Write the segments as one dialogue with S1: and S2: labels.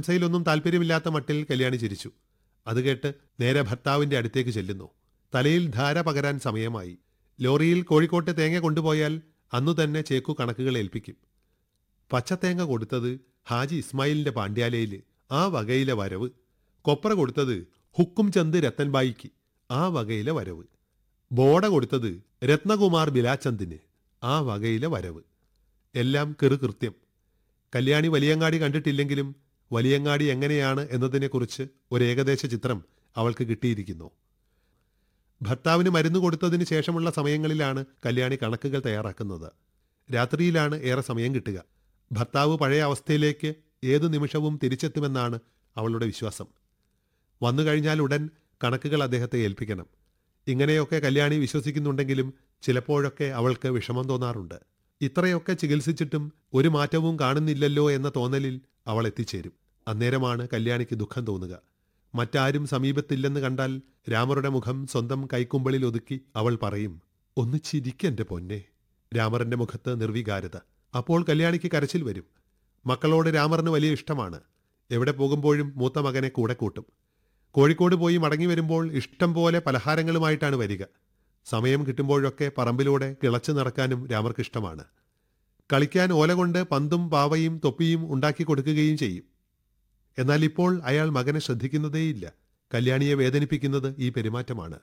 S1: പ്രശംസയിലൊന്നും താല്പര്യമില്ലാത്ത മട്ടിൽ കല്യാണി ചിരിച്ചു അത് കേട്ട് നേരെ ഭർത്താവിന്റെ അടുത്തേക്ക് ചെല്ലുന്നു തലയിൽ ധാര പകരാൻ സമയമായി ലോറിയിൽ കോഴിക്കോട്ട് തേങ്ങ കൊണ്ടുപോയാൽ അന്നു തന്നെ ചേക്കു കണക്കുകൾ ഏൽപ്പിക്കും പച്ചത്തേങ്ങ കൊടുത്തത് ഹാജി ഇസ്മായിലിന്റെ പാണ്ഡ്യാലയിൽ ആ വകയിലെ വരവ് കൊപ്ര കൊടുത്തത് ഹുക്കും ചന്ദ് രത്തൻബായിക്ക് ആ വകയിലെ വരവ് ബോഡ കൊടുത്തത് രത്നകുമാർ ബിലാചന്ദിന് ആ വകയിലെ വരവ് എല്ലാം കൃത്യം കല്യാണി വലിയങ്ങാടി കണ്ടിട്ടില്ലെങ്കിലും വലിയങ്ങാടി എങ്ങനെയാണ് എന്നതിനെക്കുറിച്ച് ഒരു ഏകദേശ ചിത്രം അവൾക്ക് കിട്ടിയിരിക്കുന്നു ഭർത്താവിന് മരുന്ന് കൊടുത്തതിന് ശേഷമുള്ള സമയങ്ങളിലാണ് കല്യാണി കണക്കുകൾ തയ്യാറാക്കുന്നത് രാത്രിയിലാണ് ഏറെ സമയം കിട്ടുക ഭർത്താവ് പഴയ അവസ്ഥയിലേക്ക് ഏതു നിമിഷവും തിരിച്ചെത്തുമെന്നാണ് അവളുടെ വിശ്വാസം വന്നു കഴിഞ്ഞാൽ ഉടൻ കണക്കുകൾ അദ്ദേഹത്തെ ഏൽപ്പിക്കണം ഇങ്ങനെയൊക്കെ കല്യാണി വിശ്വസിക്കുന്നുണ്ടെങ്കിലും ചിലപ്പോഴൊക്കെ അവൾക്ക് വിഷമം തോന്നാറുണ്ട് ഇത്രയൊക്കെ ചികിത്സിച്ചിട്ടും ഒരു മാറ്റവും കാണുന്നില്ലല്ലോ എന്ന തോന്നലിൽ അവൾ എത്തിച്ചേരും അന്നേരമാണ് കല്യാണിക്ക് ദുഃഖം തോന്നുക മറ്റാരും സമീപത്തില്ലെന്ന് കണ്ടാൽ രാമറുടെ മുഖം സ്വന്തം കൈക്കുമ്പളിൽ ഒതുക്കി അവൾ പറയും ഒന്ന് ചിരിക്കെന്റെ പൊന്നെ രാമറിന്റെ മുഖത്ത് നിർവികാരത അപ്പോൾ കല്യാണിക്ക് കരച്ചിൽ വരും മക്കളോട് രാമറിന് വലിയ ഇഷ്ടമാണ് എവിടെ പോകുമ്പോഴും മൂത്ത മകനെ കൂടെ കൂട്ടും കോഴിക്കോട് പോയി മടങ്ങി വരുമ്പോൾ ഇഷ്ടം പോലെ പലഹാരങ്ങളുമായിട്ടാണ് വരിക സമയം കിട്ടുമ്പോഴൊക്കെ പറമ്പിലൂടെ കിളച്ചു നടക്കാനും രാമർക്ക് ഇഷ്ടമാണ് കളിക്കാൻ ഓല കൊണ്ട് പന്തും പാവയും തൊപ്പിയും ഉണ്ടാക്കി കൊടുക്കുകയും ചെയ്യും എന്നാൽ ഇപ്പോൾ അയാൾ മകനെ ശ്രദ്ധിക്കുന്നതേയില്ല കല്യാണിയെ വേദനിപ്പിക്കുന്നത് ഈ പെരുമാറ്റമാണ്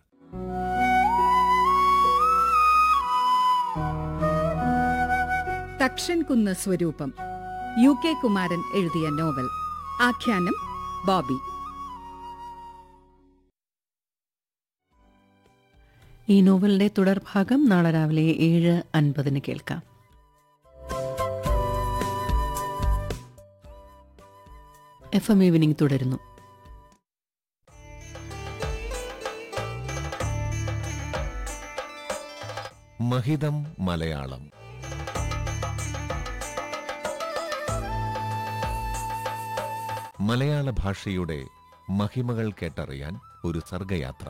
S2: തക്ഷൻകുന്ന് സ്വരൂപം യു കെ കുമാരൻ എഴുതിയ നോവൽ ആഖ്യാനം ബോബി
S3: ഈ നോവലിന്റെ തുടർഭാഗം നാളെ രാവിലെ ഏഴ് അൻപതിന് കേൾക്കാം എഫ് എം ഈവനിംഗ് തുടരുന്നു
S4: മഹിതം മലയാളം മലയാള ഭാഷയുടെ മഹിമകൾ കേട്ടറിയാൻ ഒരു സർഗയാത്ര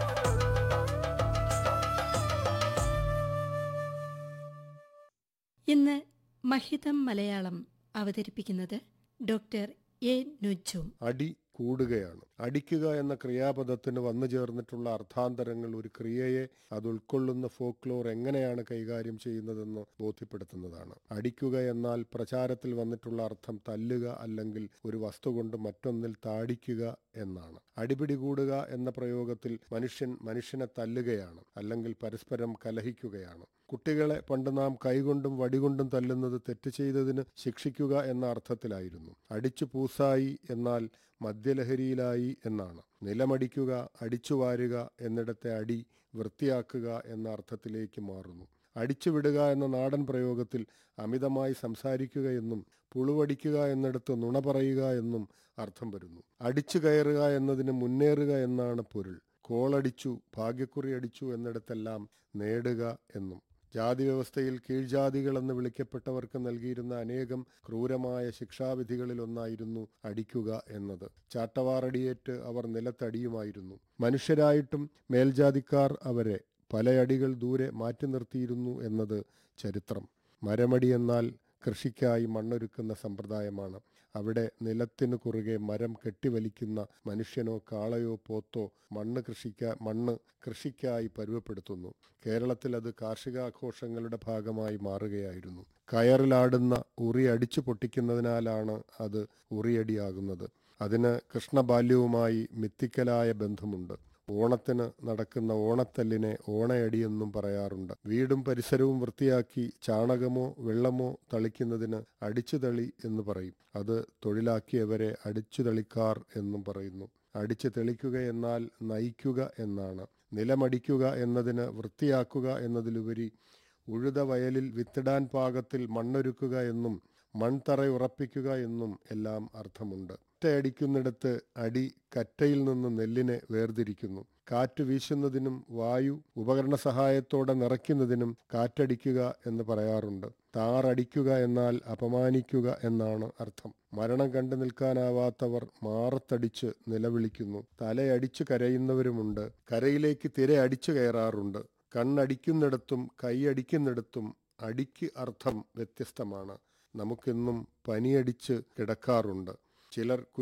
S5: ഇന്ന് മഹിതം മലയാളം അവതരിപ്പിക്കുന്നത് ഡോക്ടർ എ നുജും
S6: അടി കൂടുകയാണ് അടിക്കുക എന്ന ക്രിയാപദത്തിന് വന്നു ചേർന്നിട്ടുള്ള അർത്ഥാന്തരങ്ങൾ ഒരു ക്രിയയെ അത് ഉൾക്കൊള്ളുന്ന ഫോക്ലോർ എങ്ങനെയാണ് കൈകാര്യം ചെയ്യുന്നതെന്ന് ബോധ്യപ്പെടുത്തുന്നതാണ് അടിക്കുക എന്നാൽ പ്രചാരത്തിൽ വന്നിട്ടുള്ള അർത്ഥം തല്ലുക അല്ലെങ്കിൽ ഒരു വസ്തു കൊണ്ട് മറ്റൊന്നിൽ താടിക്കുക എന്നാണ് അടിപിടി കൂടുക എന്ന പ്രയോഗത്തിൽ മനുഷ്യൻ മനുഷ്യനെ തല്ലുകയാണ് അല്ലെങ്കിൽ പരസ്പരം കലഹിക്കുകയാണ് കുട്ടികളെ പണ്ട് നാം കൈകൊണ്ടും വടികൊണ്ടും തല്ലുന്നത് തെറ്റ് ചെയ്തതിന് ശിക്ഷിക്കുക എന്ന അർത്ഥത്തിലായിരുന്നു അടിച്ചു പൂസായി എന്നാൽ മദ്യലഹരിയിലായി എന്നാണ് നിലമടിക്കുക അടിച്ചുവാരുക എന്നിടത്തെ അടി വൃത്തിയാക്കുക എന്ന അർത്ഥത്തിലേക്ക് മാറുന്നു അടിച്ചുവിടുക എന്ന നാടൻ പ്രയോഗത്തിൽ അമിതമായി സംസാരിക്കുക എന്നും പുളുവടിക്കുക എന്നിടത്ത് നുണ പറയുക എന്നും അർത്ഥം വരുന്നു അടിച്ചു കയറുക എന്നതിന് മുന്നേറുക എന്നാണ് പൊരുൾ കോളടിച്ചു ഭാഗ്യക്കുറി അടിച്ചു എന്നിടത്തെല്ലാം നേടുക എന്നും ജാതി വ്യവസ്ഥയിൽ കീഴ്ജാതികൾ എന്ന് വിളിക്കപ്പെട്ടവർക്ക് നൽകിയിരുന്ന അനേകം ക്രൂരമായ ശിക്ഷാവിധികളിൽ ഒന്നായിരുന്നു അടിക്കുക എന്നത് ചാട്ടവാറടിയേറ്റ് അവർ നിലത്തടിയുമായിരുന്നു മനുഷ്യരായിട്ടും മേൽജാതിക്കാർ അവരെ പലയടികൾ ദൂരെ മാറ്റി നിർത്തിയിരുന്നു എന്നത് ചരിത്രം മരമടി എന്നാൽ കൃഷിക്കായി മണ്ണൊരുക്കുന്ന സമ്പ്രദായമാണ് അവിടെ നിലത്തിനു കുറുകെ മരം കെട്ടിവലിക്കുന്ന മനുഷ്യനോ കാളയോ പോത്തോ മണ്ണ് കൃഷിക്ക മണ്ണ് കൃഷിക്കായി പരുവപ്പെടുത്തുന്നു കേരളത്തിൽ അത് കാർഷികാഘോഷങ്ങളുടെ ഭാഗമായി മാറുകയായിരുന്നു കയറിലാടുന്ന ഉറി അടിച്ചു പൊട്ടിക്കുന്നതിനാലാണ് അത് ഉറിയടിയാകുന്നത് അതിന് കൃഷ്ണബാല്യവുമായി മിത്തിക്കലായ ബന്ധമുണ്ട് ഓണത്തിന് നടക്കുന്ന ഓണത്തല്ലിനെ ഓണയടിയെന്നും പറയാറുണ്ട് വീടും പരിസരവും വൃത്തിയാക്കി ചാണകമോ വെള്ളമോ തളിക്കുന്നതിന് അടിച്ചുതളി എന്ന് പറയും അത് തൊഴിലാക്കിയവരെ അടിച്ചുതളിക്കാർ എന്നും പറയുന്നു അടിച്ചു തെളിക്കുക എന്നാൽ നയിക്കുക എന്നാണ് നിലമടിക്കുക എന്നതിന് വൃത്തിയാക്കുക എന്നതിലുപരി ഉഴുത വയലിൽ വിത്തിടാൻ പാകത്തിൽ മണ്ണൊരുക്കുക എന്നും മൺതറ ഉറപ്പിക്കുക എന്നും എല്ലാം അർത്ഥമുണ്ട് ഒറ്റയടിക്കുന്നിടത്ത് അടി കറ്റയിൽ നിന്ന് നെല്ലിനെ വേർതിരിക്കുന്നു കാറ്റ് വീശുന്നതിനും വായു ഉപകരണ സഹായത്തോടെ നിറയ്ക്കുന്നതിനും കാറ്റടിക്കുക എന്ന് പറയാറുണ്ട് താറടിക്കുക എന്നാൽ അപമാനിക്കുക എന്നാണ് അർത്ഥം മരണം കണ്ടു നിൽക്കാനാവാത്തവർ മാറത്തടിച്ച് നിലവിളിക്കുന്നു തലയടിച്ചു കരയുന്നവരുമുണ്ട് കരയിലേക്ക് തിര അടിച്ചു കയറാറുണ്ട് കണ്ണടിക്കുന്നിടത്തും കൈയടിക്കുന്നിടത്തും അടിക്ക് അർത്ഥം വ്യത്യസ്തമാണ് നമുക്കെന്നും പനിയടിച്ച് കിടക്കാറുണ്ട് ചിലർ